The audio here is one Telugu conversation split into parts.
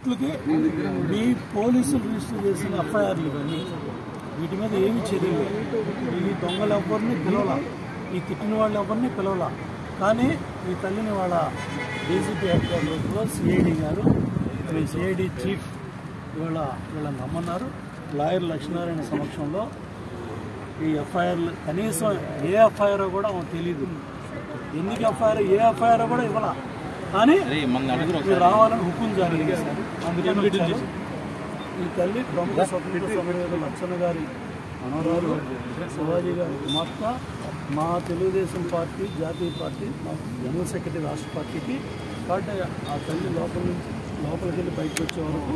అరెస్టులకి మీ పోలీసులు రిజిస్టర్ చేసిన ఎఫ్ఐఆర్లు ఇవన్నీ వీటి మీద ఏమి చర్యలు లేవు. ఈ దొంగలు ఎవరిని పిలవలా ఈ తిట్టిన వాళ్ళు ఎవరిని పిలవలా కానీ ఈ తల్లిని వాళ్ళ డీజీపీ హెడ్ క్వార్టర్స్లో సిఐడి గారు మీ సిఐడి చీఫ్ ఇవాళ వీళ్ళని రమ్మన్నారు లాయర్ లక్ష్మీనారాయణ సమక్షంలో ఈ ఎఫ్ఐఆర్లు కనీసం ఏ ఎఫ్ఐఆర్ కూడా ఆమెకు తెలియదు ఎందుకు ఎఫ్ఐఆర్ ఏ ఎఫ్ఐఆర్ కూడా ఇవ్వాల కానీ మీరు రావాలని హుకుం జారీ చేశారు అందుకని వచ్చారు. ఈ తల్లి ప్రముఖ స్వతంత్ర సమరయోధ లక్షణ గారి మనవరాలు శివాజీ గారి కుమార్తె మా తెలుగుదేశం పార్టీ జాతీయ పార్టీ మా జనరల్ సెక్రటరీ రాష్ట్ర పార్టీకి కాబట్టి ఆ తల్లి లోపల నుంచి లోపలికి వెళ్ళి బయటకు వచ్చే వరకు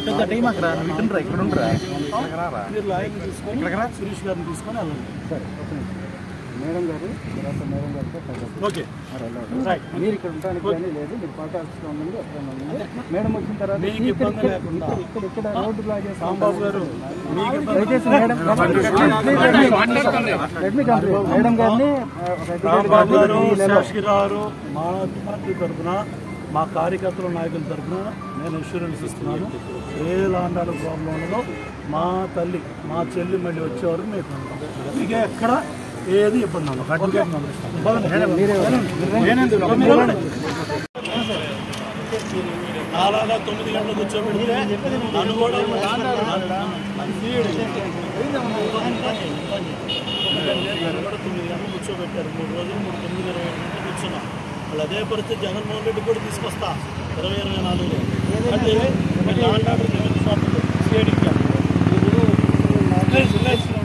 మీరు లాయర్ని తీసుకొని సురేష్ గారిని తీసుకొని వెళ్ళండి మేడం గారు తర్వాత మేడం గారితో కలవండి. ఓకే రైట్ మీరు ఇక్కడ ఉండడానికి కానీ లేదు మీరు పార్టీ ఆఫీస్లో ఉండండి అక్కడ ఉండండి మేడం వచ్చిన తర్వాత మీకు ఇక్కడ- ఇబ్బంది ఇక్కడ- లేకుండా ఇక్కడ ఇక్కడ రోడ్డు బ్లాక్ చేసి రాంబాబు గారు మీకు ఇబ్బంది దయచేసి madam let me complete madam గారిని ఆ, ఒక అధికారి రాంబాబు గారు గారిని ఈ నెల- శేషగిరారు మా పార్టీ తరఫున మా కార్యకర్తల నాయకుల తరఫున నేను ఇన్సూరెన్స్ ఇస్తున్నాను ఏ లాండాలు ప్రాబ్లం ఉండదు మా తల్లి మా చెల్లి మళ్ళీ వచ్చేవారు మీకు ఉంటాం. మీకు ఎక్కడ ఏది ఇబ్బంది ఉండదు ఓకే? పదండి. మీరు వెళ్ళండి. నాలాగా తొమ్మిది గంటలకు కూర్చోబెడితే నన్ను కూడా నన్ను కూడా తొమ్మిది గంటలు కూర్చోబెట్టారు మూడు రోజులు మూడు తొమ్మిది ఇరవై ఏడు గంటలు కూర్చున్నాం వాళ్ళు అదే పరిస్థితి జగన్మోహన్ రెడ్డి కూడా తీసుకొస్తా ఇరవై ఇరవై నాలుగులో అంటే లాండ్ ఆర్డర్ సిఐడికి